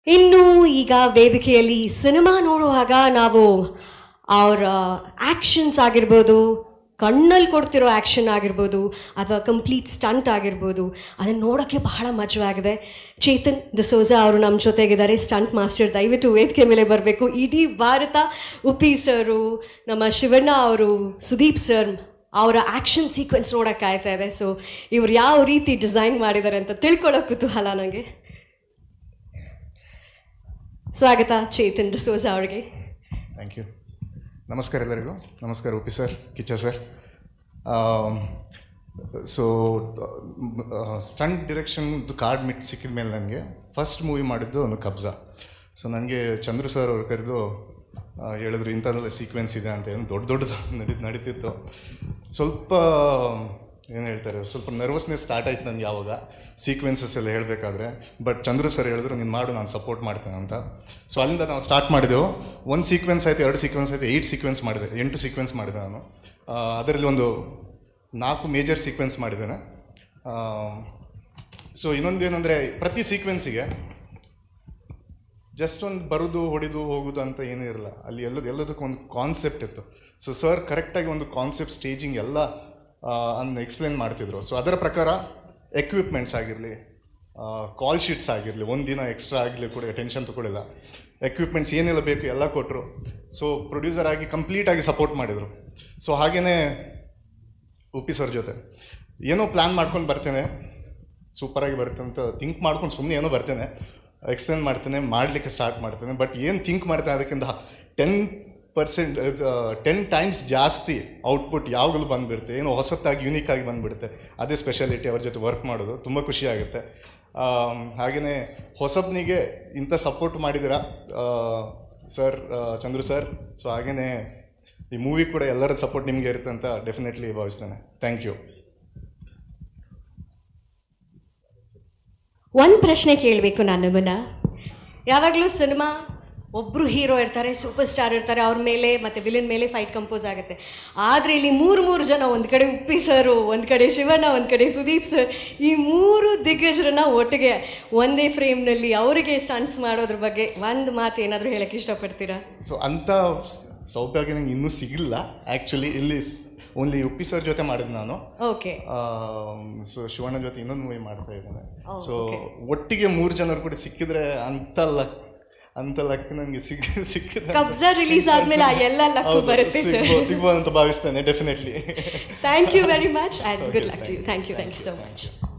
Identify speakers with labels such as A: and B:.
A: ಇನ್ನು ಈಗ ವೇದಿಕೆಯಲ್ಲಿ ಸಿನಿಮಾ ನೋಡುವಾಗ ನಾವು ಅವರ ಆ್ಯಕ್ಷನ್ಸ್ ಆಗಿರ್ಬೋದು ಕಣ್ಣಲ್ಲಿ ಕೊಡ್ತಿರೋ ಆ್ಯಕ್ಷನ್ ಆಗಿರ್ಬೋದು ಅಥವಾ ಕಂಪ್ಲೀಟ್ ಸ್ಟಂಟ್ ಆಗಿರ್ಬೋದು ಅದನ್ನು ನೋಡೋಕ್ಕೆ ಬಹಳ ಮಜವಾಗಿದೆ ಚೇತನ್ ಡಿಸೋಜಾ ಅವರು ನಮ್ಮ ಜೊತೆಗಿದ್ದಾರೆ ಸ್ಟಂಟ್ ಮಾಸ್ಟರ್ ದಯವಿಟ್ಟು ವೇದಿಕೆ ಮೇಲೆ ಬರಬೇಕು ಇಡೀ ಭಾರತ ಉಪ್ಪಿ ಸರು ನಮ್ಮ ಶಿವಣ್ಣ ಅವರು ಸುದೀಪ್ ಸರ್ ಅವರ ಆ್ಯಕ್ಷನ್ ಸೀಕ್ವೆನ್ಸ್ ನೋಡೋಕೆ ಕಾಯ್ತಾ ಇದೆ ಸೊ ಇವ್ರು ಯಾವ ರೀತಿ ಡಿಸೈನ್ ಮಾಡಿದ್ದಾರೆ ಅಂತ ತಿಳ್ಕೊಳ್ಳೋ ಕುತೂಹಲ ನನಗೆ ಸ್ವಾಗತ ಚೇತನ್ ಡಿಸೋಜಾ ಅವ್ರಿಗೆ
B: ಥ್ಯಾಂಕ್ ಯು ನಮಸ್ಕಾರ ಎಲ್ಲರಿಗೂ ನಮಸ್ಕಾರ Uppi sir Kiccha sir so stunt ಡಿರೆಕ್ಷನ್ದು ಕಾರ್ಡ್ ಮಿಟ್ ಸಿಕ್ಕಿದ ಮೇಲೆ ನನಗೆ ಫಸ್ಟ್ ಮೂವಿ ಮಾಡಿದ್ದು ಒಂದು ಕಬ್ಜಾ ಸೊ ನನಗೆ ಚಂದ್ರು ಸರ್ ಅವ್ರು ಕರೆದು ಆ, ಹೇಳಿದ್ರು ಇಂಥದ್ದೆಲ್ಲ ಸೀಕ್ವೆನ್ಸ್ ಇದೆ ಅಂತ ಏನು ದೊಡ್ಡ ದೊಡ್ಡದು ನಡಿ ನಡೀತಿತ್ತು ಸ್ವಲ್ಪ ಏನು ಹೇಳ್ತಾರೆ ಸ್ವಲ್ಪ ನರ್ವಸ್ನೆಸ್ ಸ್ಟಾರ್ಟ್ ಆಯ್ತು ನನಗೆ ಯಾವಾಗ ಸೀಕ್ವೆನ್ಸಸ್ ಎಲ್ಲ ಹೇಳಬೇಕಾದ್ರೆ ಬಟ್ ಚಂದ್ರು ಸರ್ ಹೇಳಿದ್ರು ನೀನು ಮಾಡು ನಾನು ಸಪೋರ್ಟ್ ಮಾಡ್ತೇನೆ ಅಂತ ಸೊ ಅಲ್ಲಿಂದ ನಾವು ಸ್ಟಾರ್ಟ್ ಮಾಡಿದೆವು ಒಂದು ಸೀಕ್ವೆನ್ಸ್ ಆಯಿತು ಎರಡು ಸೀಕ್ವೆನ್ಸ್ ಆಯಿತು ಏಯ್ಟ್ ಸೀಕ್ವೆನ್ಸ್ ಮಾಡಿದೆ ಎಂಟು ಸೀಕ್ವೆನ್ಸ್ ಮಾಡಿದೆ ನಾನು ಆ, ಅದರಲ್ಲಿ ಒಂದು ನಾಲ್ಕು ಮೇಜರ್ ಸೀಕ್ವೆನ್ಸ್ ಮಾಡಿದ್ದೇನೆ ಸೊ ಇನ್ನೊಂದು ಏನಂದರೆ ಪ್ರತಿ ಸೀಕ್ವೆನ್ಸಿಗೆ ಜಸ್ಟ್ ಒಂದು ಬರೋದು ಹೊಡಿದು ಹೋಗೋದು ಅಂತ ಏನೂ ಇರಲ್ಲ ಅಲ್ಲಿ ಎಲ್ಲ ಎಲ್ಲದಕ್ಕೂ ಒಂದು ಕಾನ್ಸೆಪ್ಟ್ ಇತ್ತು ಸೊ ಸರ್ ಕರೆಕ್ಟಾಗಿ ಒಂದು ಕಾನ್ಸೆಪ್ಟ್ ಸ್ಟೇಜಿಂಗ್ ಎಲ್ಲ ಅನ್ನು ಎಕ್ಸ್ಪ್ಲೇನ್ ಮಾಡ್ತಿದ್ರು ಸೊ ಅದರ ಪ್ರಕಾರ ಎಕ್ವಿಪ್ಮೆಂಟ್ಸ್ ಆಗಿರಲಿ ಕಾಲ್ ಶೀಟ್ಸ್ ಆಗಿರಲಿ ಒಂದು ದಿನ ಎಕ್ಸ್ಟ್ರಾ ಆಗಲಿ ಕೂಡ ಟೆನ್ಷನ್ ತಗೊಳ್ಳಿಲ್ಲ ಎಕ್ವಿಪ್ಮೆಂಟ್ಸ್ ಏನೆಲ್ಲ ಬೇಕು ಎಲ್ಲ ಕೊಟ್ಟರು ಸೊ ಪ್ರೊಡ್ಯೂಸರ್ ಆಗಿ ಕಂಪ್ಲೀಟಾಗಿ ಸಪೋರ್ಟ್ ಮಾಡಿದರು ಸೊ ಹಾಗೆಯೇ ಉಪ್ಪಿ ಸರ್ ಜೊತೆ ಏನೋ ಪ್ಲ್ಯಾನ್ ಮಾಡ್ಕೊಂಡು ಬರ್ತೇನೆ ಸೂಪರಾಗಿ ಬರುತ್ತೆ ಅಂತ ಥಿಂಕ್ ಮಾಡ್ಕೊಂಡು ಸುಮ್ಮನೆ ಏನೋ ಬರ್ತೇನೆ ಎಕ್ಸ್ಪ್ಲೇನ್ ಮಾಡ್ತೇನೆ ಮಾಡಲಿಕ್ಕೆ ಸ್ಟಾರ್ಟ್ ಮಾಡ್ತೇನೆ ಬಟ್ ಏನು ಥಿಂಕ್ ಮಾಡ್ತೇನೆ ಅದಕ್ಕಿಂತ ಟೆನ್ ಪರ್ಸೆಂಟ್ ಟೆನ್ ಟೈಮ್ಸ್ ಜಾಸ್ತಿ ಔಟ್ಪುಟ್ ಯಾವಾಗಲೂ ಬಂದುಬಿಡುತ್ತೆ ಏನೋ ಹೊಸತ್ತಾಗಿ ಯೂನಿಕ್ ಆಗಿ ಬಂದುಬಿಡುತ್ತೆ ಅದೇ ಸ್ಪೆಷಾಲಿಟಿ ಅವ್ರ ಜೊತೆ ವರ್ಕ್ ಮಾಡೋದು ತುಂಬ ಖುಷಿ ಆಗುತ್ತೆ ಹಾಗೆಯೇ ಹೊಸಬ್ನಿಗೆ ಇಂಥ ಸಪೋರ್ಟ್ ಮಾಡಿದ್ದೀರಾ ಸರ್ ಚಂದ್ರು ಸರ್ ಸೊ ಹಾಗೆಯೇ ಈ ಮೂವಿ ಕೂಡ ಎಲ್ಲರ ಸಪೋರ್ಟ್ ನಿಮಗೆ ಇರುತ್ತೆ ಅಂತ ಡೆಫಿನೆಟ್ಲಿ ಭಾವಿಸ್ತೇನೆ ಥ್ಯಾಂಕ್ ಯು
A: ಒಂದು ಪ್ರಶ್ನೆ ಕೇಳಬೇಕು ನಾನು ನಿಮ್ಮನ್ನ ಯಾವಾಗಲೂ ಸಿನಿಮಾ ಒಬ್ಬರು ಹೀರೋ ಇರ್ತಾರೆ ಸೂಪರ್ ಸ್ಟಾರ್ ಇರ್ತಾರೆ ಅವ್ರ ಮೇಲೆ ಮತ್ತು ವಿಲನ್ ಮೇಲೆ ಫೈಟ್ ಕಂಪೋಸ್ ಆಗುತ್ತೆ ಆದರೆ ಇಲ್ಲಿ ಮೂರು ಮೂರು ಜನ ಒಂದು ಕಡೆ ಉಪ್ಪಿ ಸರು ಒಂದು ಕಡೆ ಶಿವಣ್ಣ ಒಂದು ಕಡೆ ಸುದೀಪ್ ಸರ್ ಈ ಮೂರು ದಿಗ್ಗಜರನ್ನ ಒಟ್ಟಿಗೆ ಒಂದೇ ಫ್ರೇಮ್ನಲ್ಲಿ ಅವರಿಗೆ ಸ್ಟನ್ಸ್ ಮಾಡೋದ್ರ ಬಗ್ಗೆ ಒಂದು ಮಾತು ಏನಾದರೂ ಹೇಳಕ್ಕೆ ಇಷ್ಟಪಡ್ತೀರಾ
B: ಸೊ ಅಂಥ ಸ್- ಸೌಭಾಗ್ಯ ನಂಗೆ ಇನ್ನೂ ಸಿಗಲಿಲ್ಲ ಆ್ಯಕ್ಚುಲಿ ಇಲ್ಲಿ ಓನ್ಲಿ ಉಪ್ಪಿ ಸರ್ ಜೊತೆ ಮಾಡಿದ್ದು ನಾನು
A: ಓಕೆ
B: ಸೊ ಶಿವಣ್ಣ ಜೊತೆ ಇನ್ನೊಂದು ಮೂವಿ ಮಾಡ್ತಾ ಇದ್ದೇನೆ
A: Oh,
B: ಸೊ
A: okay.
B: ಒಟ್ಟಿಗೆ ಮೂರು ಜನರು ಕೂಡ ಸಿಕ್ಕಿದ್ರೆ ಅಂತ ಲಕ್ ಅಂತ ಲಕ್ ನನಗೆ ಸಿಗ್ ಸಿಕ್ಕಿದೆ
A: ಕಬ್ಜಾ ರಿಲೀಸ್ ಆದಮೇಲೆ ಆ ಎಲ್ಲ ಲಕ್ಕು ಬರುತ್ತೆ ಸರ್
B: ಸಿಗ್ಬೋದು ಅಂತ ಭಾವಿಸ್ತೇನೆ definitely
A: thank you very much and
B: Okay,
A: good luck to you
B: thank
A: thank you
B: you,
A: thank you so
B: thank
A: much
B: you.